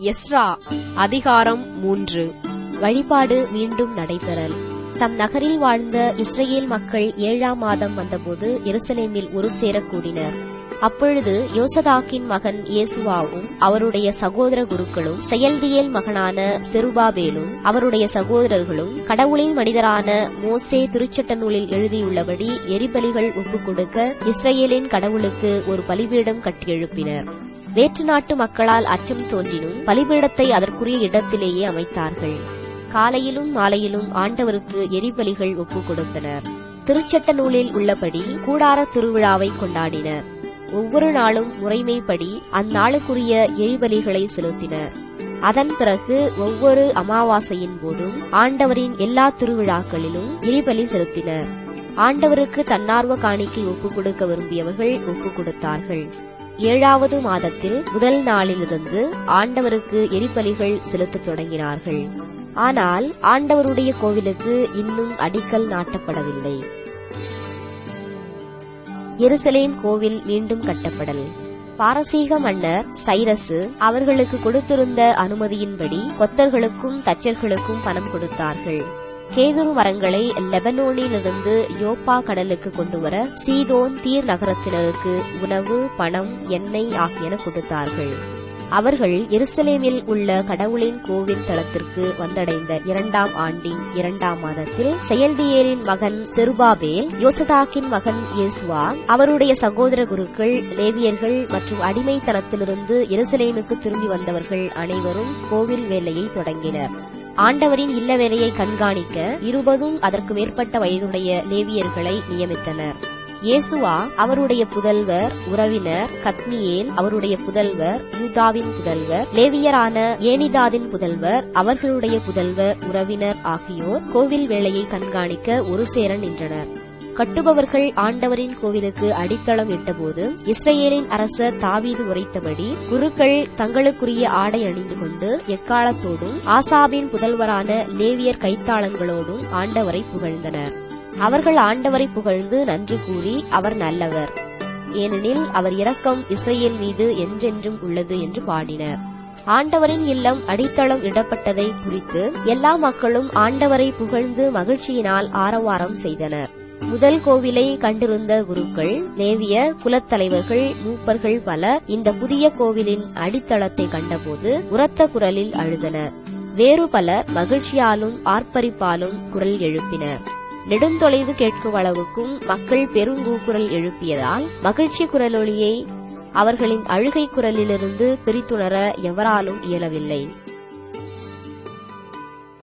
Ezra அதிகாரம் மூன்று வழிபாடு மீண்டும் நடைபெறல் தம் நகரில் வாழ்ந்த இஸ்ரேல் மக்கள் ஏழாம் மாதம் வந்தபோது எருசலேமில் ஒரு சேரக் கூடினர் அப்பொழுது யோசதாக்கின் மகன் இயேசுவாவும் அவருடைய சகோதர குருக்களும் செயல்தியேல் மகனான செருபாபேலும் அவருடைய சகோதரர்களும் கடவுளின் மனிதரான மோசே திருச்சட்ட நூலில் எழுதியுள்ளபடி எரிபலிகள் ஒப்புக் கொடுக்க இஸ்ரேலின் கடவுளுக்கு ஒரு பலிபீடம் கட்டி எழுப்பினர் வேற்று நாட்டு மக்களால் அச்சம் தோன்றினும் பலிபீடத்தை அதற்குரிய இடத்திலேயே அமைத்தார்கள் காலையிலும் மாலையிலும் ஆண்டவருக்கு எரிபலிகள் ஒப்புக் கொடுத்தனர் திருச்சட்ட நூலில் உள்ளபடி கூடார திருவிழாவை கொண்டாடினர் ஒவ்வொரு நாளும் முறைமைப்படி அந்நாளுக்குரிய எரிபலிகளை செலுத்தினர் அதன் பிறகு ஒவ்வொரு அமாவாசையின் போதும் ஆண்டவரின் எல்லா திருவிழாக்களிலும் எரிபலி செலுத்தினர் ஆண்டவருக்கு தன்னார்வ காணிக்கை ஒப்புக் கொடுக்க விரும்பியவர்கள் ஒப்புக் கொடுத்தார்கள் ஏழாவது மாதத்தில் முதல் நாளிலிருந்து ஆண்டவருக்கு எரிபலிகள் செலுத்தத் தொடங்கினார்கள் ஆனால் ஆண்டவருடைய கோவிலுக்கு இன்னும் அடிக்கல் நாட்டப்படவில்லை எருசலேம் கோவில் மீண்டும் கட்டப்படல் பாரசீக மன்னர் சைரசு அவர்களுக்கு கொடுத்திருந்த அனுமதியின்படி கொத்தர்களுக்கும் தச்சர்களுக்கும் பணம் கொடுத்தார்கள் கேதுரு மரங்களை லெபனோனிலிருந்து யோப்பா கடலுக்கு கொண்டுவர சீதோன் தீர் நகரத்தினருக்கு உணவு பணம் எண்ணெய் ஆகியன கொடுத்தார்கள் அவர்கள் எருசலேமில் உள்ள கடவுளின் கோவில் தளத்திற்கு வந்தடைந்த இரண்டாம் ஆண்டின் இரண்டாம் மாதத்தில் செயல்தியேலின் மகன் செருபாபேல் யோசதாக்கின் மகன் இயேசுவா அவருடைய சகோதர குருக்கள் லேவியர்கள் மற்றும் அடிமைத்தனத்திலிருந்து எருசலேமுக்கு திரும்பி வந்தவர்கள் அனைவரும் கோவில் வேலையை தொடங்கினர் ஆண்டவரின் இல்ல வேலையை கண்காணிக்க இருபதும் அதற்கு மேற்பட்ட வயதுடைய லேவியர்களை நியமித்தனர் இயேசுவா அவருடைய புதல்வர் உறவினர் கத்மியேல் அவருடைய புதல்வர் யூதாவின் புதல்வர் லேவியரான ஏனிதாதின் புதல்வர் அவர்களுடைய புதல்வர் உறவினர் ஆகியோர் கோவில் வேலையை கண்காணிக்க ஒரு சேர நின்றனர் கட்டுபவர்கள் ஆண்டவரின் கோவிலுக்கு அடித்தளம் இட்டபோது இஸ்ரேலின் அரசர் தாவீது உரைத்தபடி குருக்கள் தங்களுக்குரிய ஆடை அணிந்து கொண்டு எக்காலத்தோடும் ஆசாபின் புதல்வரான லேவியர் கைத்தாளங்களோடும் ஆண்டவரை புகழ்ந்தனர் அவர்கள் ஆண்டவரை புகழ்ந்து நன்றி கூறி அவர் நல்லவர் ஏனெனில் அவர் இரக்கம் இஸ்ரேல் மீது என்றென்றும் உள்ளது என்று பாடினர் ஆண்டவரின் இல்லம் அடித்தளம் இடப்பட்டதை குறித்து எல்லா மக்களும் ஆண்டவரை புகழ்ந்து மகிழ்ச்சியினால் ஆரவாரம் செய்தனர் முதல் கோவிலை கண்டிருந்த குருக்கள் லேவிய குலத்தலைவர்கள் மூப்பர்கள் பலர் இந்த புதிய கோவிலின் அடித்தளத்தை கண்டபோது உரத்த குரலில் அழுதனர் வேறு பலர் மகிழ்ச்சியாலும் ஆர்ப்பரிப்பாலும் குரல் எழுப்பினர் நெடுந்தொலைவு கேட்கும் அளவுக்கும் மக்கள் பெருங்கூக்குரல் எழுப்பியதால் மகிழ்ச்சி குரலொலியை அவர்களின் அழுகை குரலிலிருந்து பிரித்துணர எவராலும் இயலவில்லை